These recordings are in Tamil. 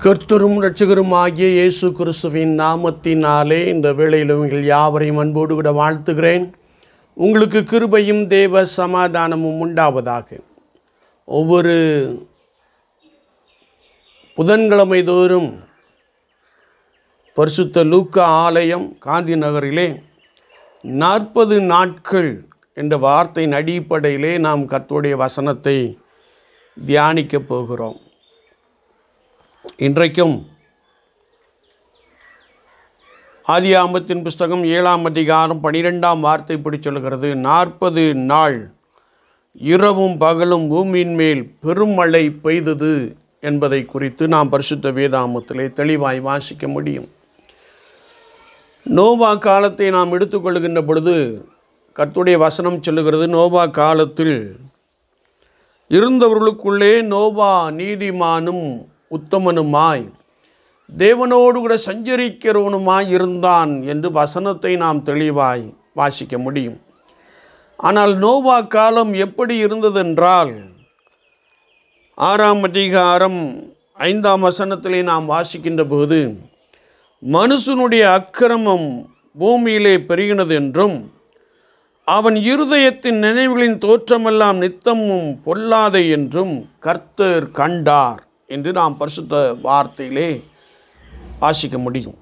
கர்த்தரும் இரட்சகருமாகிய இயேசு கிறிஸ்துவின் நாமத்தினாலே இந்த வேளையில் உங்கள் யாவரையும் அன்போடு கூட வாழ்த்துகிறேன் உங்களுக்கு கிருபையும் தேவ சமாதானமும் உண்டாவதாக ஒவ்வொரு புதன்கிழமை தோறும் பரிசுத்த லூக்கா ஆலயம் காந்தி நகரிலே நாற்பது நாட்கள் என்ற வார்த்தையின் அடிப்படையிலே நாம் கர்த்தருடைய வசனத்தை தியானிக்கப் போகிறோம் இன்றைக்கும் ஆதியாமத்தின் புஸ்தகம் ஏழாம் அதிகாரம் பனிரெண்டாம் வார்த்தை இப்படி சொல்கிறது நாற்பது நாள் இரவும் பகலும் பூமியின் மேல் பெருமழை பெய்தது என்பதை குறித்து நாம் பரிசுத்த வேதாமத்திலே தெளிவாய் வாசிக்க முடியும் நோவா காலத்தை நாம் எடுத்துக்கொள்கின்ற பொழுது கர்த்தருடைய வசனம் சொல்லுகிறது நோவா காலத்தில் இருந்தவர்களுக்குள்ளே நோவா நீதிமானும் உத்தமனுமாய் தேவனோடு கூட சஞ்சரிக்கிறவனுமாய் இருந்தான் என்று வசனத்தை நாம் தெளிவாய் வாசிக்க முடியும் ஆனால் நோவா காலம் எப்படி இருந்ததென்றால் ஆறாம் அதிகாரம் ஐந்தாம் வசனத்திலே நாம் வாசிக்கின்ற போது மனுஷனுடைய அக்கிரமம் பூமியிலே பெருகினது என்றும் அவன் இருதயத்தின் நினைவுகளின் தோற்றமெல்லாம் நித்தமும் பொல்லாதை என்றும் கர்த்தர் கண்டார் என்று நாம் பரிசுத்த வார்த்தையிலே வாசிக்க முடியும்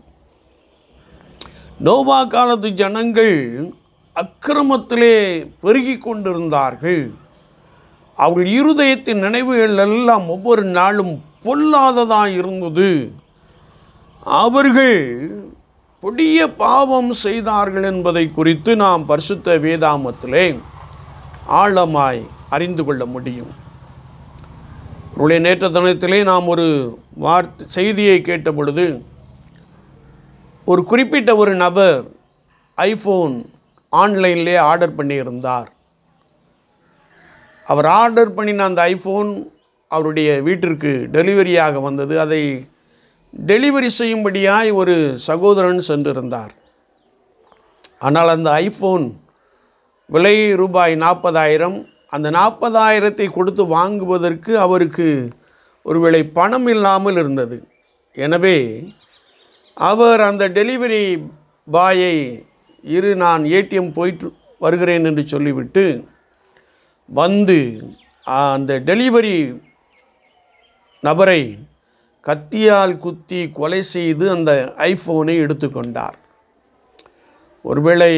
நோவா காலத்து ஜனங்கள் அக்கிரமத்திலே பெருகி கொண்டிருந்தார்கள் அவர்கள் இருதயத்தின் நினைவுகள் எல்லாம் ஒவ்வொரு நாளும் பொல்லாததாக இருந்தது அவர்கள் கொடிய பாவம் செய்தார்கள் என்பதை குறித்து நாம் பரிசுத்த வேதாமத்திலே ஆழமாய் அறிந்து கொள்ள முடியும் அவருடைய நேற்ற தினத்திலே நாம் ஒரு வார்த்தை செய்தியை கேட்ட பொழுது ஒரு குறிப்பிட்ட ஒரு நபர் ஐஃபோன் ஆன்லைன்லே ஆர்டர் பண்ணியிருந்தார் அவர் ஆர்டர் பண்ணின அந்த ஐஃபோன் அவருடைய வீட்டிற்கு டெலிவரியாக வந்தது அதை டெலிவரி செய்யும்படியாய் ஒரு சகோதரன் சென்றிருந்தார் ஆனால் அந்த ஐஃபோன் விலை ரூபாய் நாற்பதாயிரம் அந்த நாற்பதாயிரத்தை கொடுத்து வாங்குவதற்கு அவருக்கு ஒருவேளை பணம் இல்லாமல் இருந்தது எனவே அவர் அந்த டெலிவரி பாயை இரு நான் ஏடிஎம் போயிட்டு வருகிறேன் என்று சொல்லிவிட்டு வந்து அந்த டெலிவரி நபரை கத்தியால் குத்தி கொலை செய்து அந்த ஐஃபோனை எடுத்துக்கொண்டார் ஒருவேளை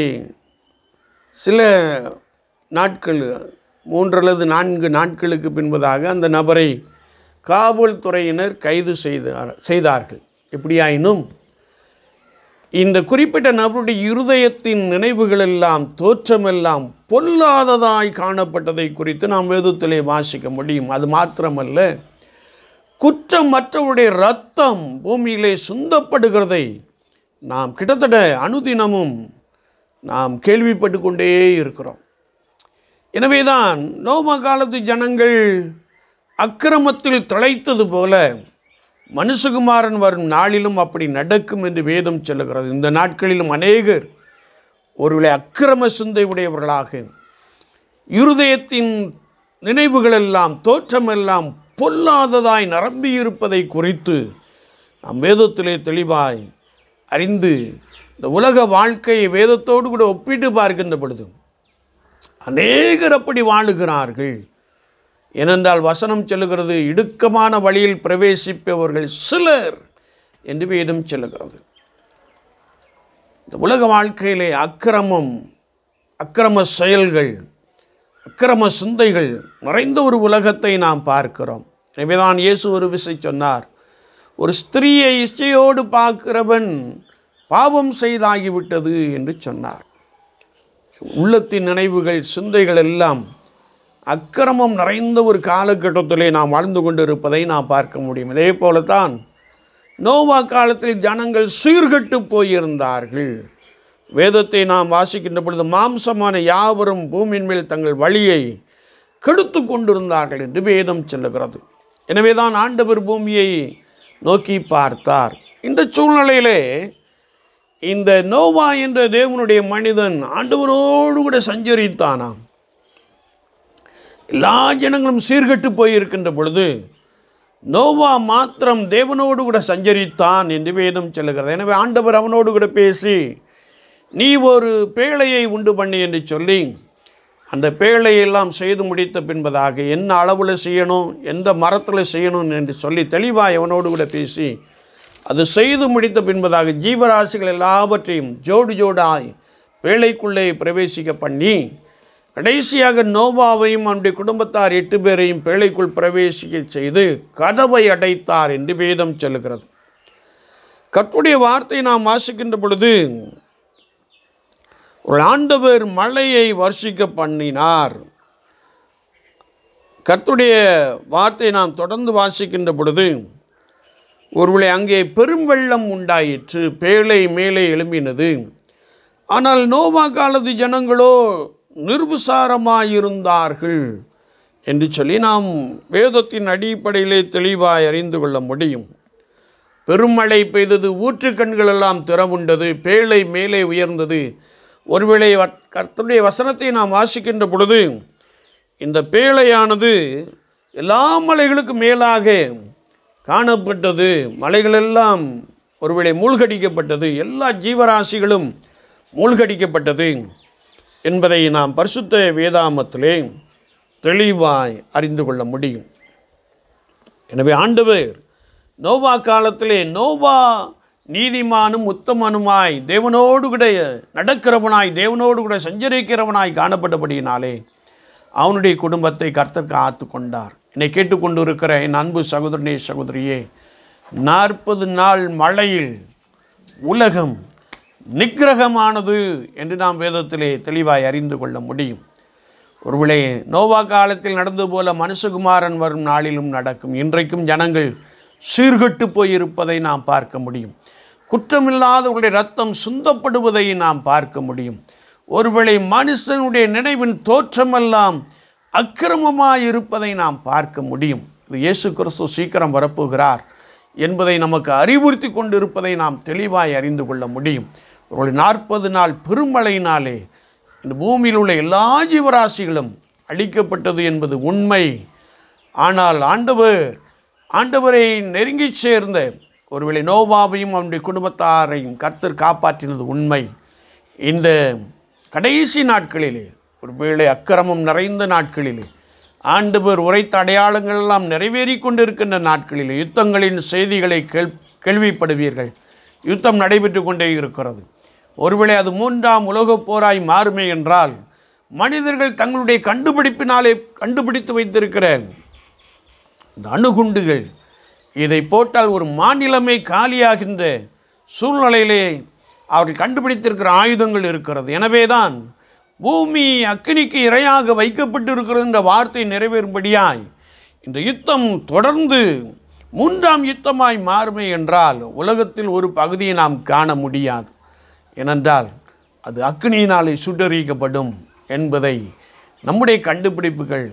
சில நாட்கள் மூன்று அல்லது நான்கு நாட்களுக்கு பின்பதாக அந்த நபரை காவல்துறையினர் கைது செய்தார் செய்தார்கள் எப்படியாயினும் இந்த குறிப்பிட்ட நபருடைய இருதயத்தின் நினைவுகளெல்லாம் தோற்றமெல்லாம் பொல்லாததாய் காணப்பட்டதை குறித்து நாம் வேதத்திலே வாசிக்க முடியும் அது மாத்திரமல்ல குற்றமற்றவருடைய ரத்தம் பூமியிலே சுந்தப்படுகிறதை நாம் கிட்டத்தட்ட அனுதினமும் நாம் கேள்விப்பட்டு கொண்டே இருக்கிறோம் எனவேதான் நோம காலத்து ஜனங்கள் அக்கிரமத்தில் திளைத்தது போல மனுஷகுமாரன் வரும் நாளிலும் அப்படி நடக்கும் என்று வேதம் சொல்லுகிறது இந்த நாட்களிலும் அநேகர் ஒருவேளை அக்கிரம சிந்தை உடையவர்களாக இருதயத்தின் நினைவுகளெல்லாம் தோற்றமெல்லாம் பொல்லாததாய் நிரம்பியிருப்பதை குறித்து நாம் வேதத்திலே தெளிவாய் அறிந்து இந்த உலக வாழ்க்கையை வேதத்தோடு கூட ஒப்பிட்டு பார்க்கின்ற பொழுது அநேகர் அப்படி வாழுகிறார்கள் ஏனென்றால் வசனம் சொல்லுகிறது இடுக்கமான வழியில் பிரவேசிப்பவர்கள் சிலர் என்று வேதம் சொல்லுகிறது இந்த உலக வாழ்க்கையிலே அக்கிரமம் அக்கிரம செயல்கள் அக்கிரம சிந்தைகள் நிறைந்த ஒரு உலகத்தை நாம் பார்க்கிறோம் எனவேதான் இயேசு ஒரு விசை சொன்னார் ஒரு ஸ்திரீயை இச்சையோடு பார்க்கிறவன் பாவம் செய்தாகிவிட்டது என்று சொன்னார் உள்ளத்தின் நினைவுகள் சிந்தைகள் எல்லாம் அக்கிரமம் நிறைந்த ஒரு காலகட்டத்திலே நாம் வாழ்ந்து கொண்டிருப்பதை நாம் பார்க்க முடியும் இதே போலத்தான் நோவா காலத்தில் ஜனங்கள் சீர்கட்டு போயிருந்தார்கள் வேதத்தை நாம் வாசிக்கின்ற பொழுது மாம்சமான யாவரும் பூமியின் மேல் தங்கள் வழியை கெடுத்து கொண்டிருந்தார்கள் என்று வேதம் சொல்லுகிறது எனவே தான் ஆண்டவர் பூமியை நோக்கி பார்த்தார் இந்த சூழ்நிலையிலே இந்த நோவா என்ற தேவனுடைய மனிதன் ஆண்டவரோடு கூட சஞ்சரித்தானாம் எல்லா ஜனங்களும் சீர்கெட்டு போயிருக்கின்ற பொழுது நோவா மாத்திரம் தேவனோடு கூட சஞ்சரித்தான் என்று வேதம் சொல்லுகிறது எனவே ஆண்டவர் அவனோடு கூட பேசி நீ ஒரு பேழையை உண்டு பண்ணி என்று சொல்லி அந்த பேழையெல்லாம் செய்து முடித்த பின்பதாக என்ன அளவில் செய்யணும் எந்த மரத்தில் செய்யணும் என்று சொல்லி தெளிவாக அவனோடு கூட பேசி அது செய்து முடித்த பின்பதாக ஜீவராசிகள் எல்லாவற்றையும் ஜோடு ஜோடாய் பேழைக்குள்ளே பிரவேசிக்க பண்ணி கடைசியாக நோவாவையும் அவனுடைய குடும்பத்தார் எட்டு பேரையும் பேழைக்குள் பிரவேசிக்க செய்து கதவை அடைத்தார் என்று வேதம் சொல்லுகிறது கர்த்தருடைய வார்த்தை நாம் வாசிக்கின்ற பொழுது ஒரு ஆண்டவர் மழையை வர்ஷிக்க பண்ணினார் கர்த்தருடைய வார்த்தை நாம் தொடர்ந்து வாசிக்கின்ற பொழுது ஒருவேளை அங்கே பெரும் வெள்ளம் உண்டாயிற்று பேழை மேலே எழும்பினது ஆனால் நோவா காலத்து ஜனங்களோ நிர்விசாரமாயிருந்தார்கள் என்று சொல்லி நாம் வேதத்தின் அடிப்படையிலே தெளிவாய் அறிந்து கொள்ள முடியும் பெருமழை பெய்தது ஊற்றுக்கண்கள் எல்லாம் திறவுண்டது பேழை மேலே உயர்ந்தது ஒருவேளை வ- கர்த்தருடைய வசனத்தை நாம் வாசிக்கின்ற பொழுது இந்த பேழையானது எல்லா மலைகளுக்கும் மேலாக காணப்பட்டது மலைகளெல்லாம் ஒருவேளை மூழ்கடிக்கப்பட்டது எல்லா ஜீவராசிகளும் மூழ்கடிக்கப்பட்டது என்பதை நாம் பரிசுத்த வேதாமத்திலே தெளிவாய் அறிந்து கொள்ள முடியும் எனவே ஆண்டவர் நோவா காலத்திலே நோவா நீதிமானும் உத்தமனுமாய் தேவனோடு கூட நடக்கிறவனாய் தேவனோடு கூட சஞ்சரிக்கிறவனாய் காணப்பட்டபடியினாலே அவனுடைய குடும்பத்தை கர்த்தர் காத்து கொண்டார் என்னை கேட்டுக்கொண்டு இருக்கிற என் அன்பு சகோதரனே சகோதரியே நாற்பது நாள் மழையில் உலகம் நிக்கிரகமானது என்று நாம் வேதத்திலே தெளிவாய் அறிந்து கொள்ள முடியும் ஒருவேளை நோவா காலத்தில் நடந்தது போல மனுஷகுமாரன் வரும் நாளிலும் நடக்கும் இன்றைக்கும் ஜனங்கள் சீர்கெட்டு போயிருப்பதை நாம் பார்க்க முடியும் குற்றமில்லாதவர்களுடைய ரத்தம் சுந்தப்படுவதை நாம் பார்க்க முடியும் ஒருவேளை மனுஷனுடைய நினைவின் தோற்றமெல்லாம் அக்கிரமமாய் இருப்பதை நாம் பார்க்க முடியும் இது இயேசு கிறிஸ்து சீக்கிரம் வரப்போகிறார் என்பதை நமக்கு அறிவுறுத்தி கொண்டிருப்பதை நாம் தெளிவாய் அறிந்து கொள்ள முடியும் ஒரு நாற்பது நாள் பெருமழையினாலே இந்த பூமியில் உள்ள எல்லா ஜீவராசிகளும் அழிக்கப்பட்டது என்பது உண்மை ஆனால் ஆண்டவர் ஆண்டவரை நெருங்கி சேர்ந்த ஒருவேளை நோவாவையும் அவனுடைய குடும்பத்தாரையும் கர்த்தர் காப்பாற்றினது உண்மை இந்த கடைசி நாட்களிலே ஒருவேளை அக்கிரமம் நிறைந்த நாட்களிலே ஆண்டவர் உரைத்த அடையாளங்கள் எல்லாம் நிறைவேறி கொண்டிருக்கின்ற நாட்களிலே யுத்தங்களின் செய்திகளை கேள் கேள்விப்படுவீர்கள் யுத்தம் நடைபெற்று கொண்டே இருக்கிறது ஒருவேளை அது மூன்றாம் உலகப் போராய் மாறுமே என்றால் மனிதர்கள் தங்களுடைய கண்டுபிடிப்பினாலே கண்டுபிடித்து வைத்திருக்கிற இந்த அணுகுண்டுகள் இதை போட்டால் ஒரு மாநிலமே காலியாகின்ற சூழ்நிலையிலே அவர்கள் கண்டுபிடித்திருக்கிற ஆயுதங்கள் இருக்கிறது எனவேதான் பூமி அக்கினிக்கு இரையாக வைக்கப்பட்டிருக்கிறது என்ற வார்த்தை நிறைவேறும்படியாய் இந்த யுத்தம் தொடர்ந்து மூன்றாம் யுத்தமாய் மாறுமே என்றால் உலகத்தில் ஒரு பகுதியை நாம் காண முடியாது ஏனென்றால் அது அக்னியினாலே சுட்டரிக்கப்படும் என்பதை நம்முடைய கண்டுபிடிப்புகள்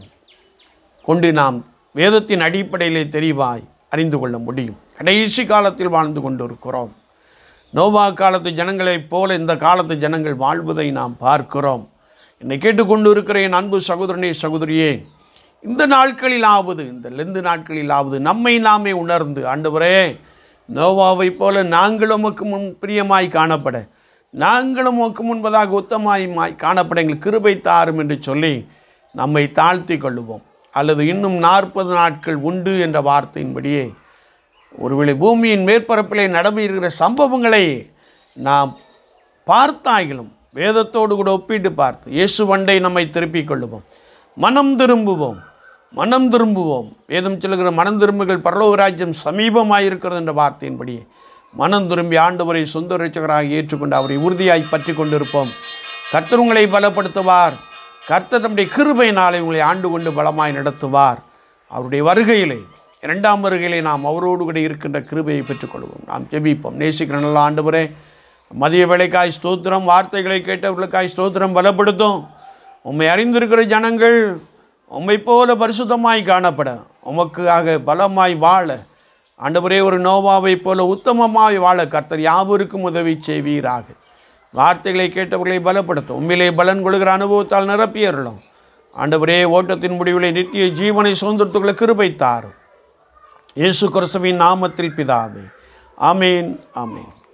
கொண்டு நாம் வேதத்தின் அடிப்படையிலே தெளிவாய் அறிந்து கொள்ள முடியும் கடைசி காலத்தில் வாழ்ந்து கொண்டிருக்கிறோம் நோவா காலத்து ஜனங்களைப் போல இந்த காலத்து ஜனங்கள் வாழ்வதை நாம் பார்க்கிறோம் என்னை கேட்டுக்கொண்டு இருக்கிற என் அன்பு சகோதரனே சகோதரியே இந்த நாட்களிலாவது இந்த லெந்து நாட்களிலாவது நம்மை நாமே உணர்ந்து ஆண்டவரே நோவாவைப் போல நாங்களும் உமக்கு முன் பிரியமாய் காணப்பட நாங்களும் உமக்கு முன்பதாக உத்தமாய் மாய் காணப்பட எங்கள் கிருபை தாரும் என்று சொல்லி நம்மை தாழ்த்தி கொள்ளுவோம் அல்லது இன்னும் நாற்பது நாட்கள் உண்டு என்ற வார்த்தையின்படியே ஒருவேளை பூமியின் மேற்பரப்பிலே நடந்திருக்கிற சம்பவங்களை நாம் பார்த்தாகிலும் வேதத்தோடு கூட ஒப்பிட்டு பார்த்து இயேசு வண்டை நம்மை திருப்பிக் கொள்ளுவோம் மனம் திரும்புவோம் மனம் திரும்புவோம் வேதம் சொல்லுகிற மனம் திரும்புகள் பரலோக ராஜ்யம் சமீபமாயிருக்கிறது என்ற வார்த்தையின்படியே மனம் திரும்பி ஆண்டவரை சொந்த ரட்சகராக ஏற்றுக்கொண்டு அவரை உறுதியாய் பற்றி கொண்டிருப்போம் கர்த்தர் உங்களை பலப்படுத்துவார் கர்த்தர் தம்முடைய கிருபையினாலே உங்களை ஆண்டு கொண்டு பலமாய் நடத்துவார் அவருடைய வருகையிலே இரண்டாம் வருகையிலே நாம் அவரோடு கூட இருக்கின்ற கிருபையை பெற்றுக்கொள்வோம் நாம் ஜெபிப்போம் நேசிக்கிற நல்ல ஆண்டவரே மதிய வேலைக்காய் ஸ்தோத்திரம் வார்த்தைகளை கேட்டவர்களுக்காய் ஸ்தோத்திரம் பலப்படுத்தும் உம்மை அறிந்திருக்கிற ஜனங்கள் உம்மை போல பரிசுத்தமாய் காணப்பட உமக்காக பலமாய் வாழ ஆண்டவரே ஒரு நோவாவை போல உத்தமமாய் வாழ கர்த்தர் யாவருக்கும் உதவி செய்வீராக வார்த்தைகளை கேட்டவர்களை பலப்படுத்தும் உண்மையிலே பலன் கொள்கிற அனுபவத்தால் நிரப்பியறலும் ஆண்டவரே ஓட்டத்தின் முடிவிலே நித்திய ஜீவனை சுதந்திரத்துக்குள்ள கிருபை தாரும் இயேசு கிறிஸ்துவின் நாமத்தில் பிதாவே ஆமேன் ஆமேன்